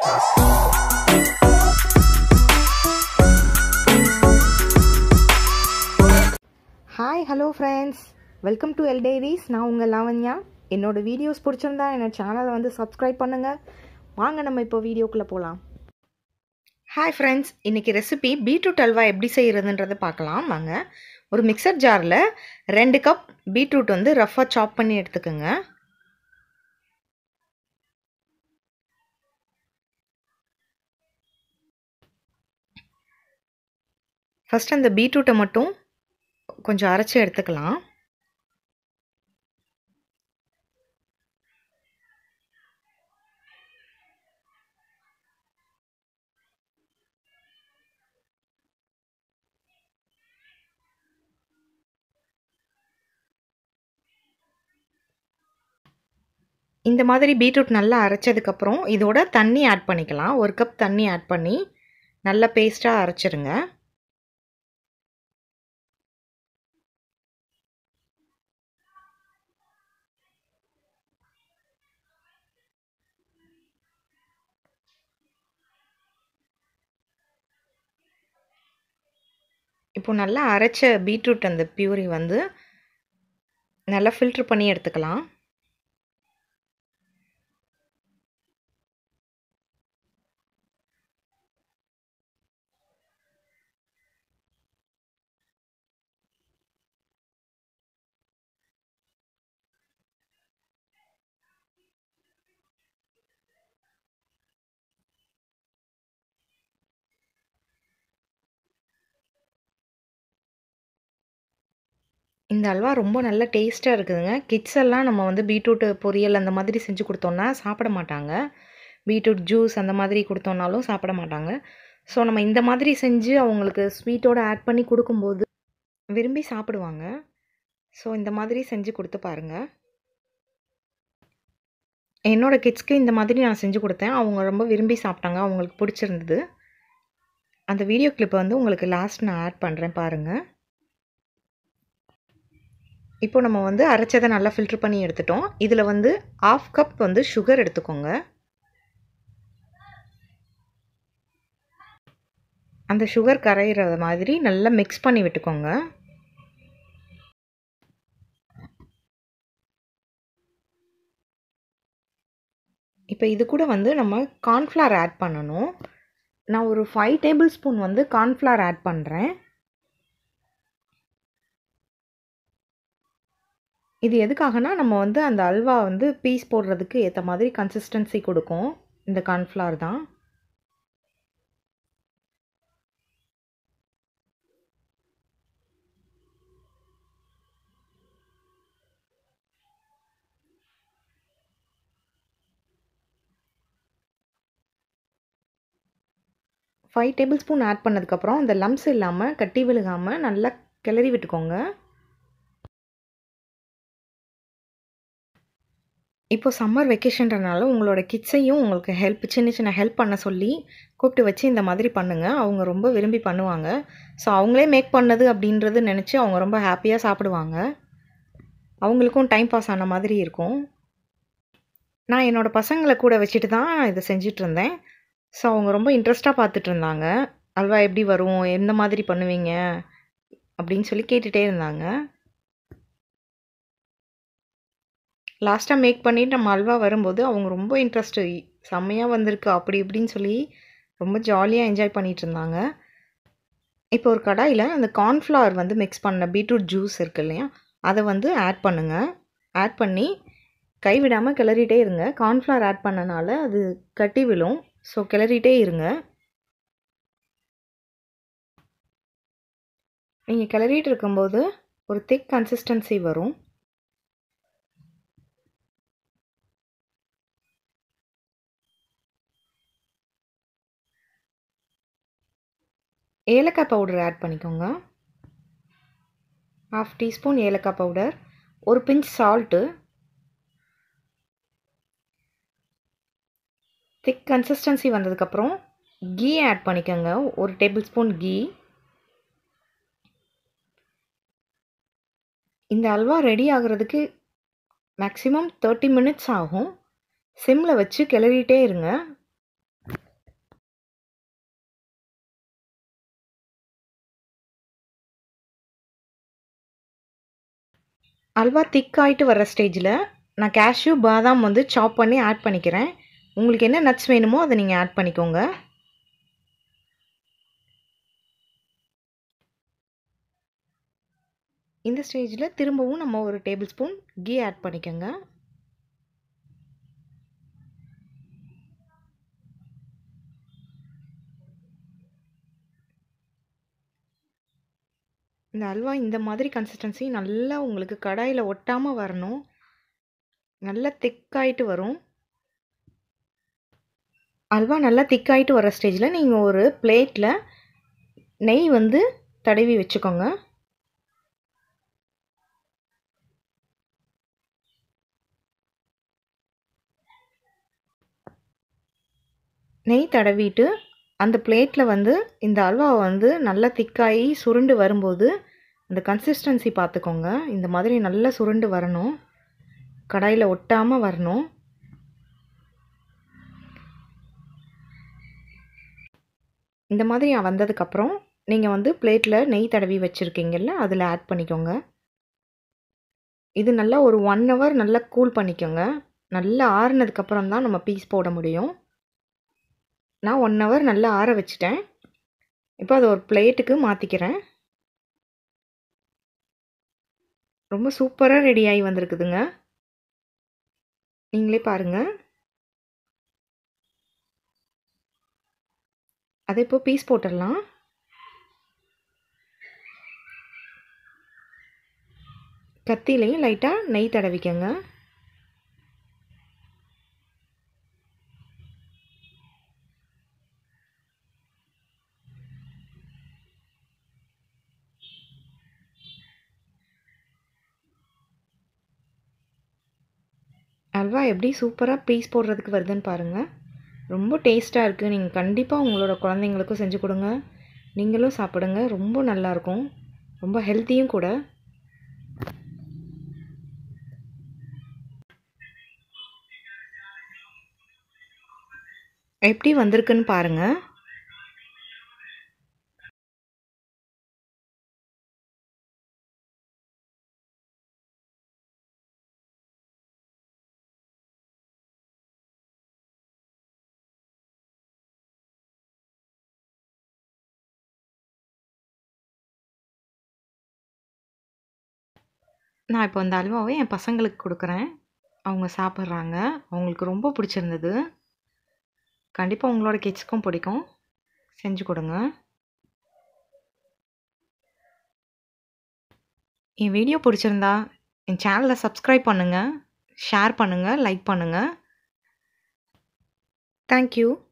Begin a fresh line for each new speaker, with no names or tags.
hi hello friends welcome to L diaries நான் உங்கள் லாவண்யா என்னோட வீடியோஸ் பிடிச்சிருந்தா என்னோட சேனலை வந்து சப்ஸ்கிரைப் பண்ணுங்கள் வாங்க நம்ம இப்போ வீடியோக்குள்ளே போகலாம் ஹாய் ஃப்ரெண்ட்ஸ் இன்றைக்கி ரெசிபி பீட்ரூட் அல்வா எப்படி செய்கிறதுன்றதை பார்க்கலாம் வாங்க ஒரு மிக்சர் ஜாரில் ரெண்டு கப் பீட்ரூட் வந்து ரஃப்பாக சாப் பண்ணி எடுத்துக்கோங்க ஃபஸ்ட் அந்த பீட்ரூட்டை மட்டும் கொஞ்சம் அரைச்சி எடுத்துக்கலாம் இந்த மாதிரி பீட்ரூட் நல்லா அரைச்சதுக்கப்புறம் இதோட தண்ணி ஆட் பண்ணிக்கலாம் ஒரு கப் தண்ணி ஆட் பண்ணி நல்லா பேஸ்ட்டாக அரைச்சிருங்க இப்போ நல்லா அரைச்ச பீட்ரூட் அந்த பியூரி வந்து நல்லா ஃபில்ட்ரு பண்ணி எடுத்துக்கலாம் இந்த அல்வா ரொம்ப நல்ல டேஸ்ட்டாக இருக்குதுங்க கிட்ஸ் எல்லாம் நம்ம வந்து பீட்ரூட் பொரியல் அந்த மாதிரி செஞ்சு கொடுத்தோன்னா சாப்பிட மாட்டாங்க பீட்ரூட் ஜூஸ் அந்த மாதிரி கொடுத்தோன்னாலும் சாப்பிட மாட்டாங்க ஸோ நம்ம இந்த மாதிரி செஞ்சு அவங்களுக்கு ஸ்வீட்டோடு ஆட் பண்ணி கொடுக்கும்போது விரும்பி சாப்பிடுவாங்க ஸோ இந்த மாதிரி செஞ்சு கொடுத்து பாருங்கள் என்னோடய கிட்ஸ்க்கு இந்த மாதிரி நான் செஞ்சு கொடுத்தேன் அவங்க ரொம்ப விரும்பி சாப்பிட்டாங்க அவங்களுக்கு பிடிச்சிருந்தது அந்த வீடியோ கிளிப்பை வந்து உங்களுக்கு லாஸ்ட் நான் ஆட் பண்ணுறேன் பாருங்கள் இப்போ நம்ம வந்து அரைச்சதை நல்லா ஃபில்ட்ரு பண்ணி எடுத்துட்டோம் இதில் வந்து ஆஃப் கப் வந்து சுகர் எடுத்துக்கோங்க அந்த சுகர் கரையிற மாதிரி நல்லா மிக்ஸ் பண்ணி விட்டுக்கோங்க இப்போ இது கூட வந்து நம்ம கார்ன்ஃப்ளவர் ஆட் பண்ணணும் நான் ஒரு ஃபைவ் டேபிள் ஸ்பூன் வந்து கார்ன்ஃப்ளவர் ஆட் பண்ணுறேன் இது எதுக்காகனா நம்ம வந்து அந்த அல்வா வந்து பீஸ் போடுறதுக்கு ஏற்ற மாதிரி கன்சிஸ்டன்சி கொடுக்கும் இந்த கார்ன்ஃப்ளவர் தான் ஃபைவ் டேபிள் ஸ்பூன் ஆட் பண்ணதுக்கப்புறம் அந்த லம்ஸ் இல்லாமல் கட்டி விழுகாமல் நல்லா கிளறி விட்டுக்கோங்க இப்போ சம்மர் வெக்கேஷன்றனால உங்களோட கிட்ஸையும் உங்களுக்கு ஹெல்ப் சின்ன சின்ன ஹெல்ப் பண்ண சொல்லி கூப்பிட்டு வச்சு இந்த மாதிரி பண்ணுங்கள் அவங்க ரொம்ப விரும்பி பண்ணுவாங்க ஸோ அவங்களே மேக் பண்ணது அப்படின்றது நினச்சி அவங்க ரொம்ப ஹாப்பியாக சாப்பிடுவாங்க அவங்களுக்கும் டைம் பாஸ் ஆன மாதிரி இருக்கும் நான் என்னோடய பசங்களை கூட வச்சுட்டு தான் இதை செஞ்சிட்டு இருந்தேன் ஸோ அவங்க ரொம்ப இன்ட்ரெஸ்ட்டாக பார்த்துட்டு இருந்தாங்க அல்வா எப்படி வரும் எந்த மாதிரி பண்ணுவீங்க அப்படின்னு சொல்லி கேட்டுகிட்டே இருந்தாங்க லாஸ்ட்டாக மேக் பண்ணிவிட்டு நம்ம அல்வா வரும்போது அவங்க ரொம்ப இன்ட்ரெஸ்ட்டு செம்மையாக வந்திருக்கு அப்படி இப்படின்னு சொல்லி ரொம்ப ஜாலியாக என்ஜாய் பண்ணிகிட்டு இருந்தாங்க இப்போ ஒரு கடாயில் அந்த கார்ன்ஃப்ளவர் வந்து மிக்ஸ் பண்ண பீட்ரூட் ஜூஸ் இருக்கு இல்லையா அதை வந்து ஆட் பண்ணுங்கள் ஆட் பண்ணி கைவிடாமல் கிளறிட்டே இருங்க கார்ன்ஃப்ளவர் ஆட் பண்ணனால அது கட்டி விழும் ஸோ கிளறிட்டே இருங்க நீங்கள் கிளறிட்டு இருக்கும்போது ஒரு திக் கன்சிஸ்டன்சி வரும் ஏலக்காய் பவுடர் ஆட் பண்ணிக்கோங்க ஹாஃப் டீஸ்பூன் ஏலக்காய் பவுடர் ஒரு பிஞ்ச் சால்ட்டு திக் கன்சிஸ்டன்சி வந்ததுக்கப்புறம் கீ ஆட் பண்ணிக்கோங்க ஒரு டேபிள் ஸ்பூன் கீ இந்த அல்வா ரெடி ஆகுறதுக்கு மேக்ஸிமம் தேர்ட்டி மினிட்ஸ் ஆகும் சிம்மில் வச்சு கிளறிட்டே இருங்க அல்வா திக்காயிட்டு வர ஸ்டேஜில் நான் கேஷ்யூ பாதாம் வந்து சாப் பண்ணி ஆட் பண்ணிக்கிறேன் உங்களுக்கு என்ன நட்ஸ் வேணுமோ அதை நீங்கள் ஆட் பண்ணிக்கோங்க இந்த ஸ்டேஜில் திரும்பவும் நம்ம ஒரு டேபிள் ஸ்பூன் கீ ஆட் பண்ணிக்கோங்க இந்த அல்வா இந்த மாதிரி கன்சிஸ்டன்சி நல்லா உங்களுக்கு கடாயில் ஒட்டாமல் வரணும் நல்லா திக்காயிட்டு வரும் அல்வா நல்லா திக்காயிட்டு வர ஸ்டேஜில் நீங்கள் ஒரு பிளேட்டில் நெய் வந்து தடவி வச்சுக்கோங்க நெய் தடவிட்டு அந்த பிளேட்டில் வந்து இந்த அல்வா வந்து நல்லா திக்காகி சுருண்டு வரும்போது அந்த கன்சிஸ்டன்சி பார்த்துக்கோங்க இந்த மாதிரி நல்லா சுருண்டு வரணும் கடாயில் ஒட்டாமல் வரணும் இந்த மாதிரி வந்ததுக்கப்புறம் நீங்கள் வந்து பிளேட்டில் நெய் தடவி வச்சுருக்கீங்கல்ல அதில் ஆட் பண்ணிக்கோங்க இது நல்லா ஒரு ஒன் ஹவர் நல்லா கூல் பண்ணிக்கோங்க நல்லா ஆறுனதுக்கப்புறம் தான் நம்ம பீஸ் போட முடியும் நான் ஒன் ஹவர் நல்லா ஆற வச்சுட்டேன் இப்போ அதை ஒரு பிளேட்டுக்கு மாற்றிக்கிறேன் ரொம்ப சூப்பராக ரெடி ஆகி வந்திருக்குதுங்க நீங்களே பாருங்கள் அதை இப்போ பீஸ் போட்டுடலாம் கத்திலையும் லைட்டாக நெய் தடவிக்கங்க அல்வா எப்படி சூப்பராக பீஸ் போடுறதுக்கு வருதுன்னு பாருங்கள் ரொம்ப டேஸ்ட்டாக இருக்குது நீங்கள் கண்டிப்பாக உங்களோட குழந்தைங்களுக்கும் செஞ்சு கொடுங்க நீங்களும் சாப்பிடுங்க ரொம்ப நல்லாயிருக்கும் ரொம்ப ஹெல்த்தியும் கூட எப்படி வந்திருக்குன்னு பாருங்கள் நான் இப்போ அந்த அல்வாவை என் பசங்களுக்கு கொடுக்குறேன் அவங்க சாப்பிட்றாங்க அவங்களுக்கு ரொம்ப பிடிச்சிருந்தது கண்டிப்பாக உங்களோட கிட்ஸ்க்கும் பிடிக்கும் செஞ்சு கொடுங்க என் வீடியோ பிடிச்சிருந்தா என் சேனலை சப்ஸ்கிரைப் பண்ணுங்கள் ஷேர் பண்ணுங்கள் லைக் பண்ணுங்கள் தேங்க்யூ